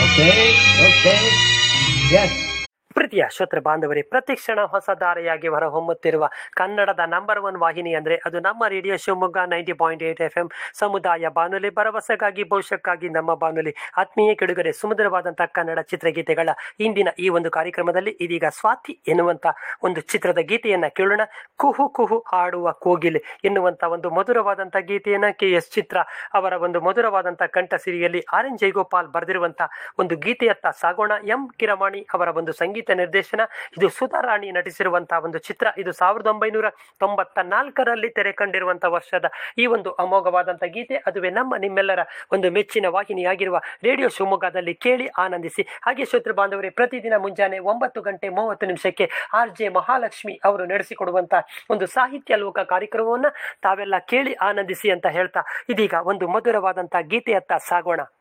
Okay, okay. Yes. ಪ್ರೀತಿಯ ಶ್ರೋತೃ ಬಾಂಧವರೇ ಪ್ರತಿಕ್ಷಣ ಹೊಸ ಧಾರೆಯಾಗಿ ಹೊರಹೊಮ್ಮುತ್ತಿರುವ ಕನ್ನಡದ ನಂಬರ್ ಒನ್ ವಾಹಿನಿ ಅಂದ್ರೆ ಅದು ನಮ್ಮ radio Shivamogga ninety point eight F M ಸಮುದಾಯ ಬಾನುಲಿ ಭರವಸೆಗಾಗಿ ಭವಿಷ್ಯಕ್ಕಾಗಿ ನಮ್ಮ ಬಾನುಲಿ ಆತ್ಮೀಯ ಕೆಡುಗರೆ ಸುಮಧುರವಾದಂತಹ ಕನ್ನಡ ಚಿತ್ರಗೀತೆಗಳ ಇಂದಿನ ಈ ಒಂದು ಕಾರ್ಯಕ್ರಮದಲ್ಲಿ ಇದೀಗ ಸ್ವಾತಿ ಎನ್ನುವಂತ ಒಂದು ಚಿತ್ರದ ಗೀತೆಯನ್ನ ಕೇಳೋಣ ಕುಹು ಕುಹು ಹಾಡುವ ಕೋಗಿಲೆ ಎನ್ನುವಂತ ಒಂದು ಮಧುರವಾದಂತ ಗೀತೆಯನ್ನ ಕೆ ಎಸ್ ಚಿತ್ರ ಅವರ ಒಂದು ಮಧುರವಾದಂತ ಕಂಠ ಸಿರಿಯಲ್ಲಿ ಆರ್ ಎನ್ ಜಯಗೋಪಾಲ್ ಬರೆದಿರುವಂತ ಒಂದು ಗೀತೆಯತ್ತ ಸಾಗೋಣ ಎಂ ಕಿರಮಾಣಿ ಅವರ ಒಂದು ಸಂಗೀತ ನಿರ್ದೇಶನ ಇದು ಸುಧಾರಾಣಿ ನಟಿಸಿರುವಂತಹ ಒಂದು ಚಿತ್ರ ಇದು ಸಾವಿರದ ಒಂಬೈನೂರ ತೊಂಬತ್ತ ನಾಲ್ಕರಲ್ಲಿ ತೆರೆ ಕಂಡಿರುವಂತಹ ವರ್ಷದ ಈ ಒಂದು ಅಮೋಘವಾದಂತಹ ಗೀತೆ ಅದುವೇ ನಮ್ಮ ನಿಮ್ಮೆಲ್ಲರ ಒಂದು ಮೆಚ್ಚಿನ ವಾಹಿನಿಯಾಗಿರುವ ರೇಡಿಯೋ ಶಿವಮೊಗ್ಗದಲ್ಲಿ ಕೇಳಿ ಆನಂದಿಸಿ ಹಾಗೆ ಶ್ರೋತೃ ಬಾಂಧವರೇ ಪ್ರತಿದಿನ ಮುಂಜಾನೆ ಒಂಬತ್ತು ಗಂಟೆ ಮೂವತ್ತು ನಿಮಿಷಕ್ಕೆ ಆರ್ ಜೆ ಮಹಾಲಕ್ಷ್ಮಿ ಅವರು ನಡೆಸಿಕೊಡುವಂತಹ ಒಂದು ಸಾಹಿತ್ಯ ಲೋಕ ಕಾರ್ಯಕ್ರಮವನ್ನ ತಾವೆಲ್ಲ ಕೇಳಿ ಆನಂದಿಸಿ ಅಂತ ಹೇಳ್ತಾ ಇದೀಗ ಒಂದು ಮಧುರವಾದಂತಹ ಗೀತೆಯತ್ತ ಸಾಗೋಣ